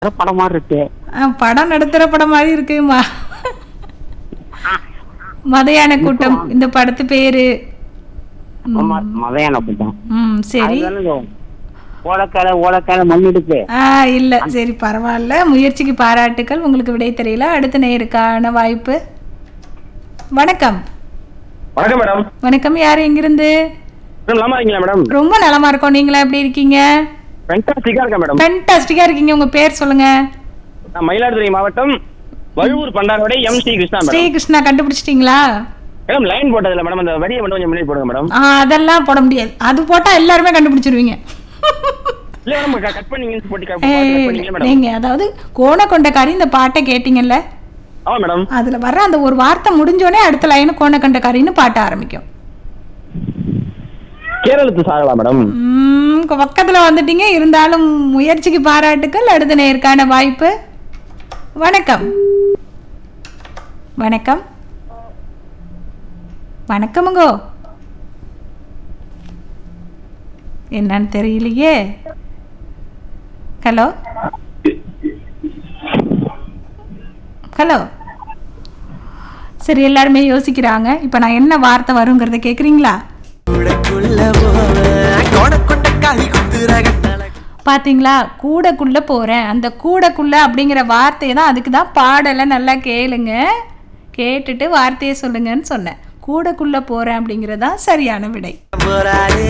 படம் மாதிரி இருக்கு ஆ, படம் நடத்துற படம் மாதிரி இருக்கு ம- மதையான கூட்டம் இந்த படத்து பேரு ஆமா, மதையான கூட்டம் ம் சரி ஓலக்கால ஓலக்கால மண்ணிடுக்கு ஆ இல்ல சரி பரவாயில்ல முயற்சிக்கு பாராட்டுக்கள் உங்களுக்கு விடை தெரியல அடுத்த நேருக்கான வாய்ப்பு வணக்கம் வணக்கம் மேடம் வணக்கம் யார் எங்கிருந்து மேடம் நலமா இருக்கீங்களா மேடம் ரொம்ப நலமா இருக்கோம் நீங்களா எப்படி இருக்கீங்க ஃபென்டாஸ்டிக்கா இருக்கேன் மேடம் ஃபென்டாஸ்டிக்கா இருக்கீங்க உங்க பேர் சொல்லுங்க நான் மயிலாடுதுறை மாவட்டம் வழுவூர் பண்டாரோட எம் ஸ்ரீ கிருஷ்ணா மேடம் ஸ்ரீகிருஷ்ணா கண்டுபிடிச்சிட்டீங்களா மேடம் லைன் போட்டதில்ல மேடம் அந்த வரியை மட்டும் கொஞ்சம் முன்னாடி போடுங்க மேடம் ஆ அதெல்லாம் போட முடியாது அது போட்டா எல்லாருமே கண்டுபிடிச்சிருவீங்க இல்ல மேடம் கட் பண்ணீங்க போட்டு கட் ஏய், பண்ணீங்க மேடம் நீங்க அதாவது கோண கொண்டக்காரி இந்த பாட்டை கேட்டீங்கல்ல ஆமா மேடம் அதுல வர்ற அந்த ஒரு வார்த்தை முடிஞ்சோடனே அடுத்த லைன் கோண கொண்டக்காரின்னு பாட்ட ஆரம்பிக்கும் கேரளத்து சாகலா மேடம் உம், பக்கத்துல வந்துட்டீங்க இருந்தாலும் முயற்சிக்கு பாராட்டுக்கள் அடுத்த நேருக்கான வாய்ப்பு வணக்கம் வணக்கம் வணக்கமுங்கோ என்னன்னு தெரியலையே ஹலோ ஹலோ சரி எல்லாருமே யோசிக்கிறாங்க இப்போ நான் என்ன வார்த்தை வருங்கிறத கேட்குறீங்களா கூடக்குள்ள போவேன் கோணக்கொண்ட காளி குத்துரகத்தால பாத்தீங்களா கூடக்குள்ள போறேன் அந்த கூடக்குள்ள அப்படிங்கிற வார்த்தையை தான் அதுக்கு தான் பாடலை நல்லா கேளுங்க கேட்டுட்டு வார்த்தையை சொல்லுங்கன்னு சொன்னேன் கூடக்குள்ள போறேன் அப்படிங்கிறதா சரியான விடை போறாளே